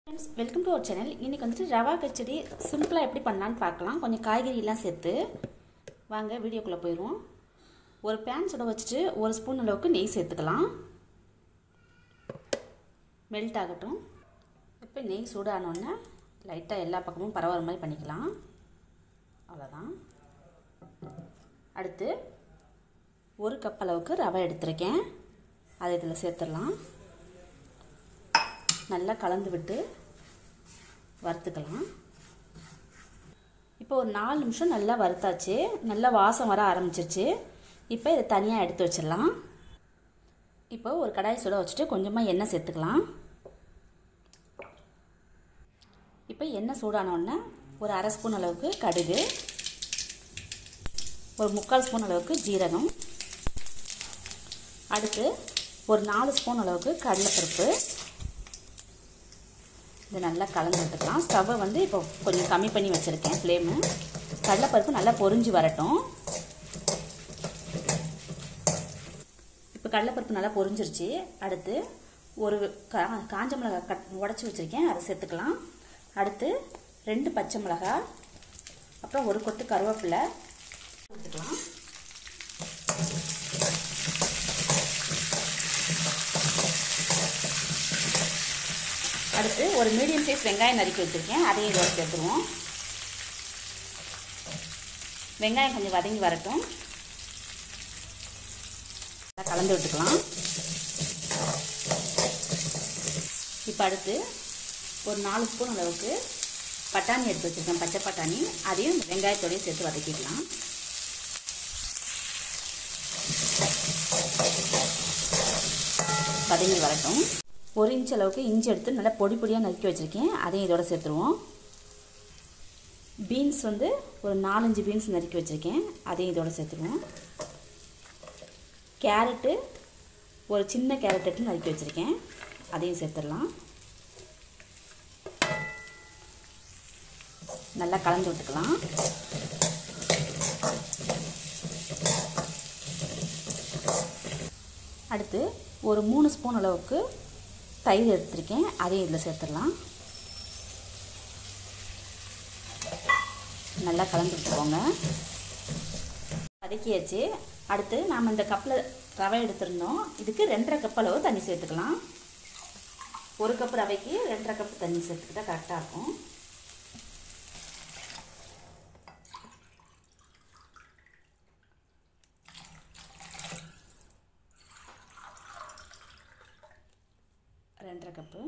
friends welcome to our channel இன்றைக்கி வந்துட்டு ரவா கச்சடி சிம்பிளாக எப்படி பண்ணலான்னு பார்க்கலாம் கொஞ்சம் காய்கறியெல்லாம் சேர்த்து வாங்க வீடியோக்குள்ளே போயிடுவோம் ஒரு பேன் சுட வச்சுட்டு ஒரு ஸ்பூன் அளவுக்கு நெய் சேர்த்துக்கலாம் மெல்ட் ஆகட்டும் இப்போ நெய் சூடானோடனே லைட்டாக எல்லா பக்கமும் பரவாயில்ல மாதிரி பண்ணிக்கலாம் அவ்வளோதான் அடுத்து ஒரு கப் அளவுக்கு ரவை எடுத்திருக்கேன் அதை இதில் சேர்த்துடலாம் நல்லா கலந்து விட்டு வறுத்துக்கலாம் இப்போ ஒரு நாலு நிமிஷம் நல்லா வறுத்தாச்சு நல்லா வாசம் வர ஆரம்பிச்சிருச்சு இப்போ இதை தனியாக எடுத்து வச்சிடலாம் இப்போ ஒரு கடாய் சுட வச்சுட்டு கொஞ்சமாக எண்ணெய் சேர்த்துக்கலாம் இப்போ எண்ணெய் சூடானோடனே ஒரு அரை ஸ்பூன் அளவுக்கு கடுகு ஒரு முக்கால் ஸ்பூன் அளவுக்கு ஜீரகம் அடுத்து ஒரு நாலு ஸ்பூன் அளவுக்கு கடலைப்பருப்பு இது நல்லா கலந்து விட்டுக்கலாம் ஸ்டவ்வை வந்து இப்போ கொஞ்சம் கம்மி பண்ணி வச்சுருக்கேன் ஃப்ளேமு கடலைப்பருப்பு நல்லா பொரிஞ்சு வரட்டும் இப்போ கடலைப்பருப்பு நல்லா பொரிஞ்சிருச்சு அடுத்து ஒரு கா காஞ்ச மிளகாய் கட் உடச்சி வச்சுருக்கேன் அதை சேர்த்துக்கலாம் அடுத்து ரெண்டு பச்சை மிளகாய் அப்புறம் ஒரு கொத்து கருவேப்பிலை ஊற்றிக்கலாம் அடுத்து ஒரு மீடியம் சைஸ் வெங்காயம் நறுக்கி வச்சுருக்கேன் அதையும் இதோட சேர்த்துருவோம் வெங்காயம் கொஞ்சம் வதங்கி வரட்டும் கலந்து விட்டுக்கலாம் இப்போ அடுத்து ஒரு நாலு ஸ்பூன் அளவுக்கு பட்டாணி எடுத்து வச்சுருக்கேன் பச்சை பட்டாணி அதையும் வெங்காயத்தோடய சேர்த்து வதக்கிக்கலாம் வதங்கி வரட்டும் ஒரு இன்ச் அளவுக்கு இஞ்சி எடுத்து நல்லா பொடி பொடியாக நறுக்கி வச்சுருக்கேன் அதையும் இதோட சேர்த்துருவோம் பீன்ஸ் வந்து ஒரு நாலஞ்சு பீன்ஸ் நறுக்கி வச்சுருக்கேன் அதையும் இதோட சேர்த்துருவோம் கேரட்டு ஒரு சின்ன கேரட் எடுத்து நறுக்கி வச்சுருக்கேன் அதையும் சேர்த்துடலாம் நல்லா கலந்து விட்டுக்கலாம் அடுத்து ஒரு மூணு ஸ்பூன் அளவுக்கு தயிர் எடுத்திருக்கேன் அதையும் இதில் சேர்த்துடலாம் நல்லா கலந்து விட்டுக்கோங்க வதக்கியாச்சு அடுத்து நாம் இந்த கப்பில் ரவை எடுத்திருந்தோம் இதுக்கு ரெண்டரை கப் அளவு தண்ணி சேர்த்துக்கலாம் ஒரு கப் ரவைக்கு ரெண்டரை கப் தண்ணி சேர்த்துக்கிட்டால் கரெக்டாக இருக்கும் ரெண்டரை கப்பு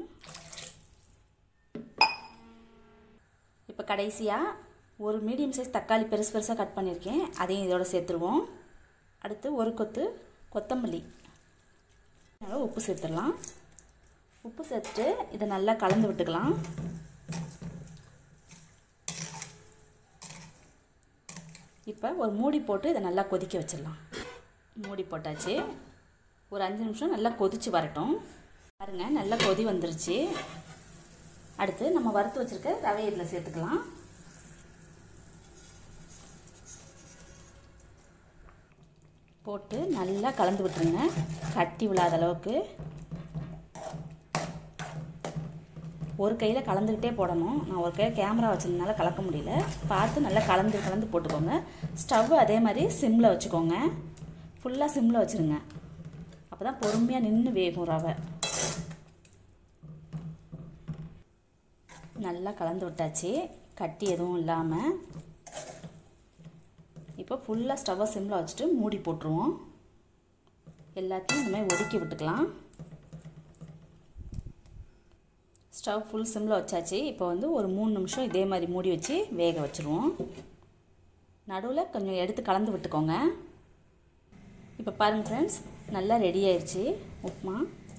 இப்போ கடைசியாக ஒரு மீடியம் சைஸ் தக்காளி பெருசு பெருசாக கட் பண்ணியிருக்கேன் அதையும் இதோட சேர்த்துருவோம் அடுத்து ஒரு கொத்து கொத்தமல்லி உப்பு சேர்த்துடலாம் உப்பு சேர்த்துட்டு இதை நல்லா கலந்து விட்டுக்கலாம் இப்போ ஒரு மூடி போட்டு இதை நல்லா கொதிக்க வச்சிடலாம் மூடி போட்டாச்சு ஒரு அஞ்சு நிமிஷம் நல்லா கொதித்து வரட்டும் பாருங்கள் நல்லா கொதி வந்துருச்சு அடுத்து நம்ம வறுத்து வச்சுருக்க ரவை இதில் சேர்த்துக்கலாம் போட்டு நல்லா கலந்து விட்டுருங்க கட்டி விழாத அளவுக்கு ஒரு கையில் கலந்துக்கிட்டே போடணும் நான் ஒரு கையில் கேமரா வச்சதுனால கலக்க முடியல பார்த்து நல்லா கலந்து கலந்து போட்டுக்கோங்க ஸ்டவ் அதே மாதிரி சிம்மில் வச்சுக்கோங்க ஃபுல்லாக சிம்மில் வச்சுருங்க அப்போ தான் பொறுமையாக நின்று வேகும் ரவை நல்லா கலந்து விட்டாச்சு கட்டி எதுவும் இல்லாமல் இப்போ ஃபுல்லாக ஸ்டவ்வை சிம்மில் வச்சுட்டு மூடி போட்டுருவோம் எல்லாத்தையும் இந்த மாதிரி ஒதுக்கி விட்டுக்கலாம் ஸ்டவ் ஃபுல் சிம்மில் வச்சாச்சு இப்போ வந்து ஒரு மூணு நிமிஷம் இதே மாதிரி மூடி வச்சு வேக வச்சுருவோம் நடுவில் கொஞ்சம் எடுத்து கலந்து விட்டுக்கோங்க இப்போ பாருங்கள் ஃப்ரெண்ட்ஸ் நல்லா ரெடி ஆயிடுச்சு உப்புமா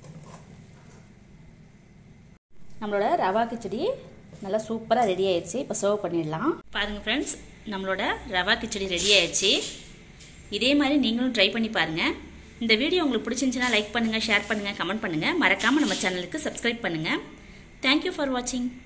நம்மளோட ரவா கிச்சடி நல்லா சூப்பராக ரெடி ஆயிடுச்சு இப்போ சர்வ் பண்ணிடலாம் பாருங்கள் ஃப்ரெண்ட்ஸ் நம்மளோட ரவா கிச்சடி ரெடி ஆயிடுச்சு இதே மாதிரி நீங்களும் ட்ரை பண்ணி பாருங்கள் இந்த வீடியோ உங்களுக்கு பிடிச்சிருந்துச்சுன்னா லைக் பண்ணுங்கள் ஷேர் பண்ணுங்கள் கமெண்ட் பண்ணுங்கள் மறக்காமல் நம்ம சேனலுக்கு சப்ஸ்கிரைப் பண்ணுங்கள் தேங்க்யூ ஃபார் வாட்சிங்